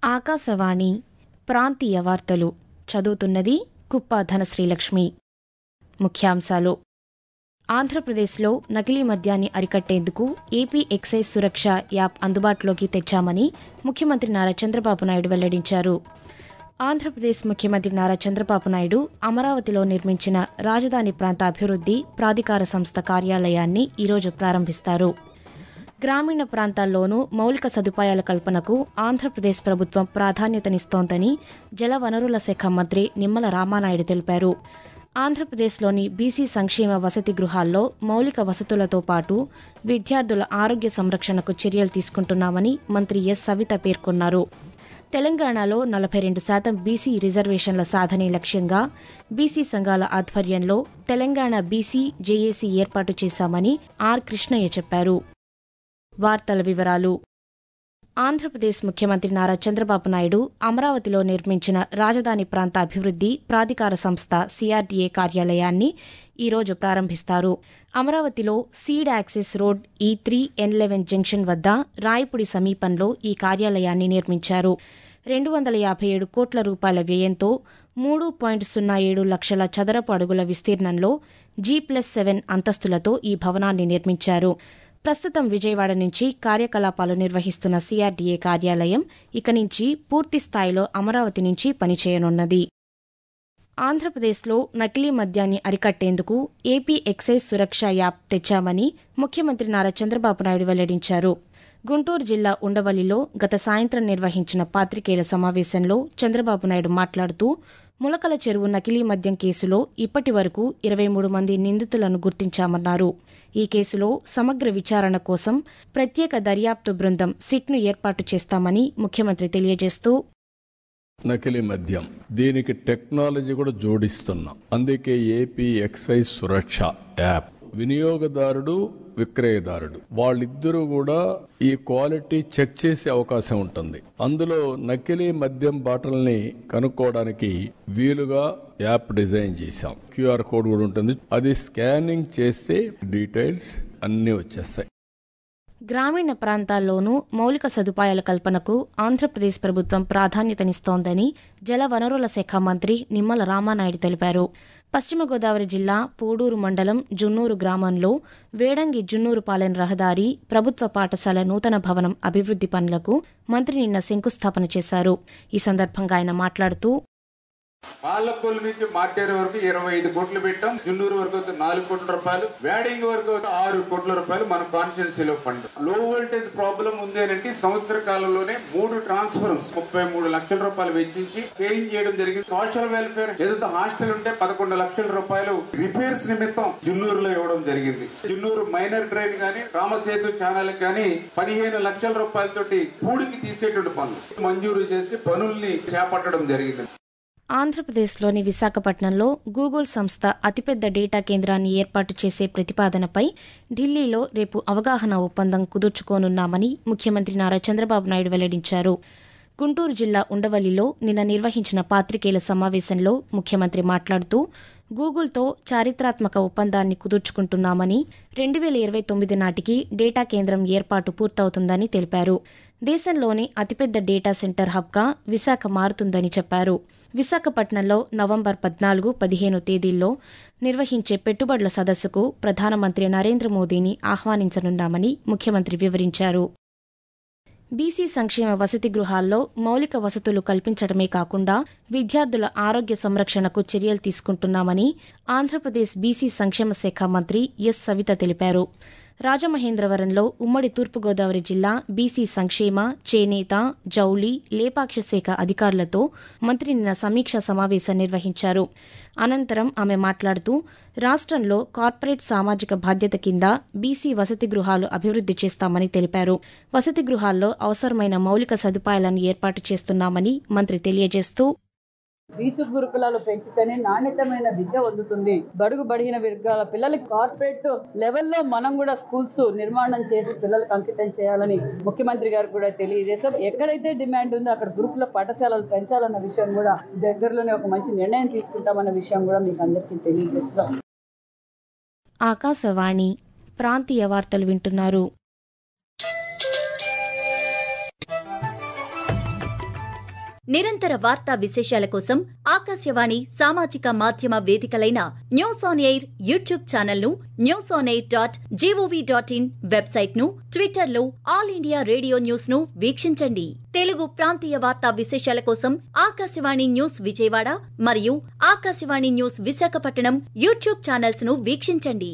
ఆకాశవాణి ప్రాంతీయ వార్తలు చదువుతున్నది కుప్ప ధనశ్రీలక్ష్మి ముఖ్యాంశాలు ఆంధ్రప్రదేశ్లో నకిలీ మద్యాన్ని అరికట్టేందుకు ఏపీ ఎక్సైజ్ సురక్ష యాప్ అందుబాటులోకి తెచ్చామని ముఖ్యమంత్రి నారా చంద్రబాబు నాయుడు వెల్లడించారు ఆంధ్రప్రదేశ్ ముఖ్యమంత్రి నారా చంద్రబాబు నాయుడు అమరావతిలో నిర్మించిన రాజధాని ప్రాంత అభివృద్ది ప్రాధికార సంస్థ కార్యాలయాన్ని ఈరోజు ప్రారంభిస్తారు గ్రామీణ ప్రాంతాల్లోనూ మౌలిక సదుపాయాల కల్పనకు ఆంధ్రప్రదేశ్ ప్రభుత్వం ప్రాధాన్యతనిస్తోందని జలవనరుల శాఖ మంత్రి నిమ్మల రామానాయుడు తెలిపారు ఆంధ్రప్రదేశ్లోని బీసీ సంక్షేమ వసతి గృహాల్లో మౌలిక వసతులతో పాటు విద్యార్థుల ఆరోగ్య సంరక్షణకు చర్యలు తీసుకుంటున్నామని మంత్రి ఎస్ సవిత పేర్కొన్నారు తెలంగాణలో నలభై రెండు శాతం బీసీ రిజర్వేషన్ల సాధనే లక్ష్యంగా బీసీ సంఘాల ఆధ్వర్యంలో తెలంగాణ బీసీ జేఏసీ ఏర్పాటు చేశామని ఆర్ కృష్ణయ్య చెప్పారు వార్తల వివరాలు ఆంధ్రప్రదేశ్ ముఖ్యమంత్రి నారా చంద్రబాబు నాయుడు అమరావతిలో నిర్మించిన రాజధాని ప్రాంత అభివృద్ది ప్రాధికార సంస్థ సిఆర్డీఏ కార్యాలయాన్ని ఈరోజు ప్రారంభిస్తారు అమరావతిలో seed access road E three N eleven junction వద్ద రాయపుడి సమీపంలో ఈ కార్యాలయాన్ని నిర్మించారు రెండు వందల యాభై ఏడు కోట్ల రూపాయల వ్యయంతో మూడు పాయింట్ సున్నా ఏడు లక్షల చదరపు అడుగుల విస్తీర్ణంలో జీ ప్లస్ సెవెన్ అంతస్తులతో ఈ భవనాన్ని నిర్మించారు ప్రస్తుతం విజయవాడ నుంచి కార్యకలాపాలు నిర్వహిస్తున్న సిఆర్డీఏ కార్యాలయం ఇక నుంచి పూర్తి స్థాయిలో అమరావతి నుంచి పనిచేయనున్నది ఆంధ్రప్రదేశ్లో నకిలీ మద్యాన్ని అరికట్టేందుకు ఏపీ ఎక్సైజ్ సురక్ష యాప్ తెచ్చామని ముఖ్యమంత్రి నారా చంద్రబాబు నాయుడు వెల్లడించారు గుంటూరు జిల్లా ఉండవల్లిలో గత సాయంత్రం నిర్వహించిన పాత్రికేయుల సమావేశంలో చంద్రబాబు నాయుడు మాట్లాడుతూ ములకల చెరువు నకిలీ మద్యం కేసులో ఇప్పటి వరకు ఇరవై మూడు మంది నిందితులను గుర్తించామన్నారు ఈ కేసులో సమగ్ర విచారణ కోసం ప్రత్యేక దర్యాప్తు బృందం సిట్ను ఏర్పాటు చేస్తామని ముఖ్యమంత్రి తెలియజేస్తూ నకిలీ మద్యం దీనికి టెక్నాలజీ కూడా జోడిస్తున్నాం అందుకే ఏపీ ఎక్సైజ్ సురక్ష యాప్ వినియోగదారుడు విక్రయదారుడు వాళ్ళిద్దరూ కూడా ఈ క్వాలిటీ చెక్ చేసే అవకాశం ఉంటుంది అందులో నకిలీ మద్యం బాటల్ని కనుక్కోవడానికి వీలుగా యాప్ డిజైన్ చేశాం క్యూఆర్ కోడ్ కూడా ఉంటుంది అది స్కానింగ్ చేస్తే డీటెయిల్స్ అన్నీ వచ్చేస్తాయి గ్రామీణ ప్రాంతాల్లోనూ మౌలిక సదుపాయాల కల్పనకు ఆంధ్రప్రదేశ్ ప్రభుత్వం ప్రాధాన్యతనిస్తోందని జలవనరుల శాఖ మంత్రి నిమ్మల రామానాయుడు తెలిపారు పశ్చిమ గోదావరి జిల్లా పూడూరు మండలం జున్నూరు గ్రామంలో వేడంగి జున్నూరుపాలెం రహదారి ప్రభుత్వ పాఠశాల నూతన భవనం అభివృద్ది పనులకు మంత్రి నిన్న శంకుస్థాపన చేశారు ఈ సందర్భంగా ఆయన మాట్లాడుతూ పాలకొల్లు నుంచి మార్టేరు వరకు ఇరవై ఐదు కోట్లు పెట్టాం జున్నూరు వరకు అయితే నాలుగు కోట్ల రూపాయలు వేడింగ్ వరకు అయితే ఆరు కోట్ల రూపాయలు మన కాన్స్టిట్యున్సీలో ఫండ్ లో వోల్టేజ్ ప్రాబ్లం ఉంది అంటే సంవత్సర కాలంలోనే మూడు ట్రాన్స్ఫర్స్ ముప్పై మూడు లక్షల రూపాయలు వెచ్చించి చేంజ్ చేయడం జరిగింది సోషల్ వెల్ఫేర్ ఏదైతే హాస్టల్ ఉంటే పదకొండు లక్షల రూపాయలు రిపేర్స్ నిమిత్తం జున్నూరులో ఇవ్వడం జరిగింది జున్నూరు మైనర్ డ్రైన్ గానీ రామసేతు ఛానల్ గానీ పదిహేను లక్షల రూపాయలతోటి పూడికి తీసేటువంటి పనులు మంజూరు చేసి పనుల్ని చేపట్టడం జరిగింది ఆంధ్రప్రదేశ్లోని విశాఖపట్నంలో గూగుల్ సంస్థ అతిపెద్ద డేటా కేంద్రాన్ని ఏర్పాటు చేసే ప్రతిపాదనపై ఢిల్లీలో రేపు అవగాహన ఒప్పందం కుదుర్చుకోనున్నామని ముఖ్యమంత్రి నారా చంద్రబాబు నాయుడు వెల్లడించారు గుంటూరు జిల్లా ఉండవల్లిలో నిన్న నిర్వహించిన పాత్రికేయుల సమావేశంలో ముఖ్యమంత్రి మాట్లాడుతూ గూగుల్తో చారిత్రాత్మక ఒప్పందాన్ని కుదుర్చుకుంటున్నామని రెండు వేల ఇరవై తొమ్మిది నాటికి డేటా కేంద్రం ఏర్పాటు పూర్తవుతుందని తెలిపారు దేశంలోని అతిపెద్ద డేటా సెంటర్ హబ్గా విశాఖ మారుతుందని చెప్పారు విశాఖపట్నంలో నవంబర్ పద్నాలుగు పదిహేను తేదీల్లో నిర్వహించే పెట్టుబడుల సదస్సుకు ప్రధానమంత్రి నరేంద్ర మోదీని ఆహ్వానించనున్నామని ముఖ్యమంత్రి వివరించారు బీసీ సంక్షేమ వసతి గృహాల్లో మౌలిక వసతులు కల్పించడమే కాకుండా విద్యార్థుల ఆరోగ్య సంరక్షణకు చర్యలు తీసుకుంటున్నామని ఆంధ్రప్రదేశ్ బీసీ సంక్షేమ శాఖ మంత్రి ఎస్ సవిత తెలిపారు రాజమహేంద్రవరంలో ఉమ్మడి తూర్పుగోదావరి జిల్లా బీసీ సంక్షేమ చేనేత జౌలి లేపాక్షి శాఖ అధికారులతో మంత్రి నిన్న సమీక్షా సమావేశం నిర్వహించారు అనంతరం ఆమె మాట్లాడుతూ రాష్ట్రంలో కార్పొరేట్ సామాజిక బాధ్యత కింద బీసీ వసతి గృహాలు అభివృద్ది చేస్తామని తెలిపారు వసతి గృహాల్లో అవసరమైన మౌలిక సదుపాయాలను ఏర్పాటు చేస్తున్నామని మంత్రి తెలియజేస్తూ బీసు గురుకులాలు పెంచితేనే నాణ్యతమైన విద్య అందుతుంది బడుగు బడిగిన వర్గాల పిల్లలకి కార్పొరేట్ లెవెల్లో మనం కూడా స్కూల్స్ నిర్మాణం చేసి పిల్లలకు అంకితం చేయాలని ముఖ్యమంత్రి గారు కూడా తెలియజేశాం ఎక్కడైతే డిమాండ్ ఉందో అక్కడ గురుకుల పాఠశాలలు పెంచాలన్న విషయం కూడా దగ్గరలోనే ఒక మంచి నిర్ణయం తీసుకుంటామన్న విషయం కూడా మీకు అందరికీ తెలియజేస్తున్నాం ఆకాశవాణి ప్రాంతీయ వార్తలు వింటున్నారు నిరంతర వార్తా విశేషాల కోసం ఆకాశవాణి సామాజిక మాధ్యమ వేదికలైన news on air YouTube channel ను news on air dot gov dot in website ను ట్విట్టర్ లో ఆల్ ఇండియా రేడియో న్యూస్ ను వీక్షించండి తెలుగు ప్రాంతీయ వార్తా విశేషాల కోసం ఆకాశవాణి న్యూస్ విజయవాడ మరియు Akashvani news Visakhapatnam YouTube channels ను వీక్షించండి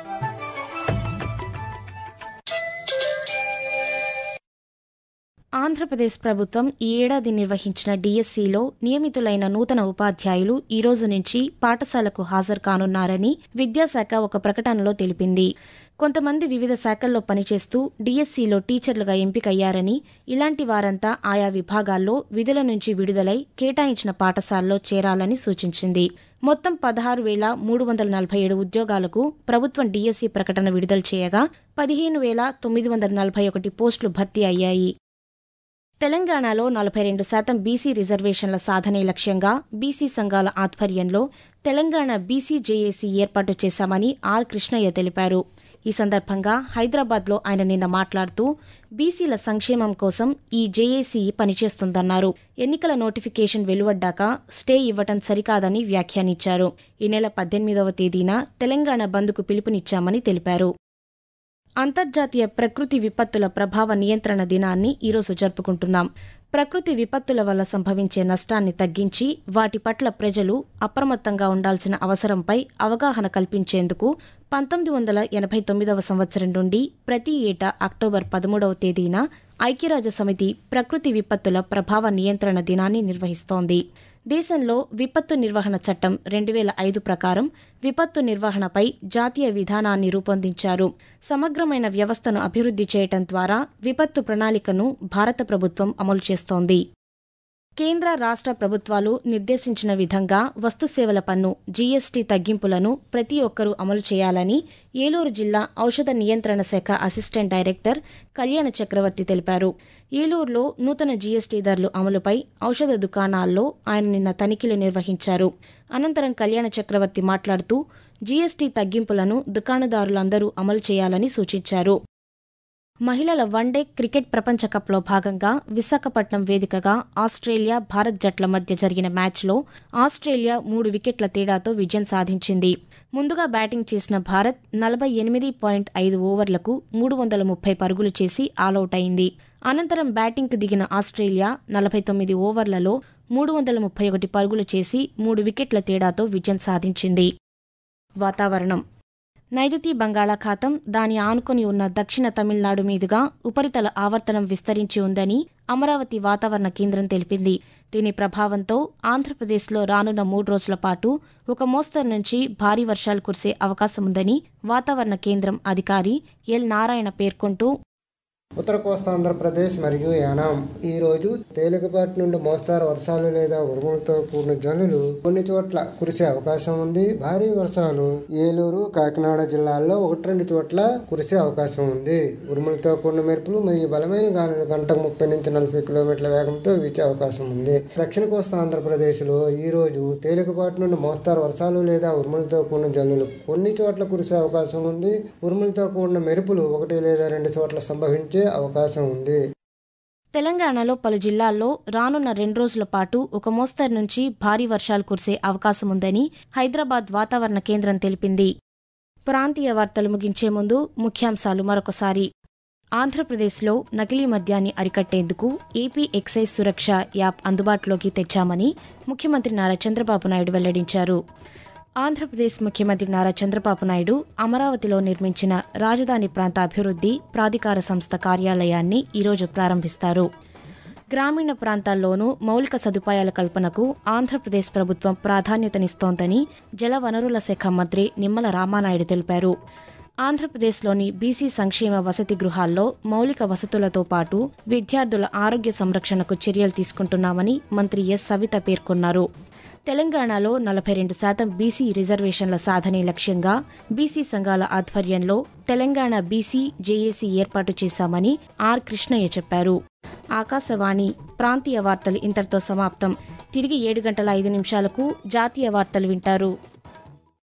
ఆంధ్రప్రదేశ్ ప్రభుత్వం ఈ ఏడాది నిర్వహించిన డిఎస్సిలో నియమితులైన నూతన ఉపాధ్యాయులు ఈ రోజు నుంచి పాఠశాలకు హాజరు కానున్నారని విద్యాశాఖ ఒక ప్రకటనలో తెలిపింది కొంతమంది వివిధ శాఖల్లో పనిచేస్తూ డిఎస్సిలో టీచర్లుగా ఎంపికయ్యారని ఇలాంటి వారంతా ఆయా విభాగాల్లో విధుల నుంచి విడుదలై కేటాయించిన పాఠశాలలో చేరాలని సూచించింది మొత్తం పదహారు వేల మూడు వందల నలభై ఏడు ఉద్యోగాలకు ప్రభుత్వం డిఎస్సి ప్రకటన విడుదల చేయగా పదిహేను వేల తొమ్మిది వందల నలభై ఒకటి పోస్టులు భర్తీ అయ్యాయి తెలంగాణలో నలభై రెండు శాతం బీసీ రిజర్వేషన్ల సాధనే లక్ష్యంగా బీసీ సంఘాల ఆధ్వర్యంలో తెలంగాణ బీసీ జేఏసీ ఏర్పాటు చేశామని ఆర్ కృష్ణయ్య తెలిపారు ఈ సందర్భంగా హైదరాబాద్లో ఆయన నిన్న మాట్లాడుతూ బీసీల సంక్షేమం కోసం ఈ జేఏసీ పనిచేస్తుందన్నారు ఎన్నికల నోటిఫికేషన్ వెలువడ్డాక స్టే ఇవ్వటం సరికాదని వ్యాఖ్యానించారు ఈ నెల పద్దెనిమిదవ తేదీన తెలంగాణ బంద్కు పిలుపునిచ్చామని తెలిపారు అంతర్జాతీయ ప్రకృతి విపత్తుల ప్రభావ నియంత్రణ దినాన్ని ఈరోజు జరుపుకుంటున్నాం ప్రకృతి విపత్తుల వల్ల సంభవించే నష్టాన్ని తగ్గించి వాటి పట్ల ప్రజలు అప్రమత్తంగా ఉండాల్సిన అవసరంపై అవగాహన కల్పించేందుకు పంతొమ్మిది వందల ఎనభై తొమ్మిదవ సంవత్సరం నుండి ప్రతి ఏటా అక్టోబర్ పదమూడవ తేదీన ఐక్యరాజ్య సమితి ప్రకృతి విపత్తుల ప్రభావ నియంత్రణ దినాన్ని నిర్వహిస్తోంది దేశంలో విపత్తు నిర్వహణ చట్టం రెండు వేల ఐదు ప్రకారం విపత్తు నిర్వహణపై జాతీయ విధానాన్ని రూపొందించారు సమగ్రమైన వ్యవస్థను అభివృద్ధి చేయటం ద్వారా విపత్తు ప్రణాళికను భారత ప్రభుత్వం అమలు చేస్తోంది కేంద్ర రాష్ట్ర ప్రభుత్వాలు నిర్దేశించిన విధంగా వస్తుసేవల పన్ను జీఎస్టీ తగ్గింపులను ప్రతి ఒక్కరూ అమలు చేయాలని ఏలూరు జిల్లా ఔషధ నియంత్రణ శాఖ అసిస్టెంట్ డైరెక్టర్ కళ్యాణ చక్రవర్తి తెలిపారు ఏలూరులో నూతన జీఎస్టీ ధరలు అమలుపై ఔషధ దుకాణాల్లో ఆయన నిన్న తనిఖీలు నిర్వహించారు అనంతరం కళ్యాణ చక్రవర్తి మాట్లాడుతూ జీఎస్టీ తగ్గింపులను దుకాణదారులందరూ అమలు చేయాలని సూచించారు మహిళల వన్డే క్రికెట్ ప్రపంచ కప్లో భాగంగా విశాఖపట్నం వేదికగా ఆస్ట్రేలియా భారత్ జట్ల మధ్య జరిగిన మ్యాచ్లో ఆస్ట్రేలియా మూడు వికెట్ల తేడాతో విజయం సాధించింది ముందుగా బ్యాటింగ్ చేసిన భారత్ నలభై ఎనిమిది పాయింట్ ఐదు ఓవర్లకు మూడు వందల ముప్పై పరుగులు చేసి ఆలౌట్ అయింది అనంతరం బ్యాటింగ్కు దిగిన ఆస్ట్రేలియా నలభై తొమ్మిది ఓవర్లలో మూడు వందల ముప్పై ఒకటి పరుగులు చేసి మూడు వికెట్ల తేడాతో విజయం సాధించింది వాతావరణం నైరుతి బంగాళాఖాతం దాని ఆనుకొని ఉన్న దక్షిణ తమిళనాడు మీదుగా ఉపరితల ఆవర్తనం విస్తరించి ఉందని అమరావతి వాతావరణ కేంద్రం తెలిపింది దీని ప్రభావంతో ఆంధ్రప్రదేశ్లో రానున్న మూడు రోజుల పాటు ఒక మోస్తరు నుంచి భారీ వర్షాలు కురిసే అవకాశముందని వాతావరణ కేంద్రం అధికారి ఎల్ నారాయణ పేర్కొంటూ ఉత్తర కోస్తా ఆంధ్రప్రదేశ్ మరియు యానాం ఈ రోజు తేలికపాటి నుండి మోస్తారు వర్షాలు లేదా ఉరుములతో కూడిన జల్లులు కొన్ని చోట్ల కురిసే అవకాశం ఉంది భారీ వర్షాలు ఏలూరు కాకినాడ జిల్లాల్లో ఒకటి రెండు చోట్ల కురిసే అవకాశం ఉంది ఉరుములతో కూడిన మెరుపులు మరియు బలమైన గాలులు గంటకు ముప్పై నుంచి నలభై కిలోమీటర్ల వేగంతో వీచే అవకాశం ఉంది దక్షిణ కోస్తా ఆంధ్రప్రదేశ్ లో ఈ రోజు తేలికపాటి నుండి మోస్తారు వర్షాలు లేదా ఉరుములతో కూడిన జల్లులు కొన్ని చోట్ల కురిసే అవకాశం ఉంది ఉరుములతో కూడిన మెరుపులు ఒకటి లేదా రెండు చోట్ల సంభవించే అవకాశం ఉంది తెలంగాణలో పలు జిల్లాల్లో రానున్న రెండు రోజుల పాటు ఒక మోస్తరు నుంచి భారీ వర్షాలు కురిసే అవకాశముందని హైదరాబాద్ వాతావరణ కేంద్రం తెలిపింది ప్రాంతీయ వార్తలు ముగించే ముందు ముఖ్యాంశాలు మరొకసారి ఆంధ్రప్రదేశ్లో నకిలీ మద్యాన్ని అరికట్టేందుకు ఏపీ ఎక్సైజ్ సురక్ష యాప్ అందుబాటులోకి తెచ్చామని ముఖ్యమంత్రి నారా చంద్రబాబు నాయుడు వెల్లడించారు ఆంధ్రప్రదేశ్ ముఖ్యమంత్రి నారా చంద్రబాబు నాయుడు అమరావతిలో నిర్మించిన రాజధాని ప్రాంత అభివృద్ధి ప్రాధికార సంస్థ కార్యాలయాన్ని ఈరోజు ప్రారంభిస్తారు గ్రామీణ ప్రాంతాల్లోనూ మౌలిక సదుపాయాల కల్పనకు ఆంధ్రప్రదేశ్ ప్రభుత్వం ప్రాధాన్యతనిస్తోందని జలవనరుల శాఖ మంత్రి నిమ్మల రామానాయుడు తెలిపారు ఆంధ్రప్రదేశ్లోని బీసీ సంక్షేమ వసతి గృహాల్లో మౌలిక వసతులతో పాటు విద్యార్థుల ఆరోగ్య సంరక్షణకు చర్యలు తీసుకుంటున్నామని మంత్రి ఎస్ సవిత పేర్కొన్నారు తెలంగాణలో నలభై రెండు శాతం బీసీ రిజర్వేషన్ల సాధనే లక్ష్యంగా బీసీ సంఘాల ఆధ్వర్యంలో తెలంగాణ బీసీ జేఏసీ ఏర్పాటు చేశామని ఆర్ కృష్ణయ్య చెప్పారు ఆకాశవాణి ప్రాంతీయ వార్తలు ఇంతటితో సమాప్తం తిరిగి ఏడు గంటల ఐదు నిమిషాలకు జాతీయ వార్తలు వింటారు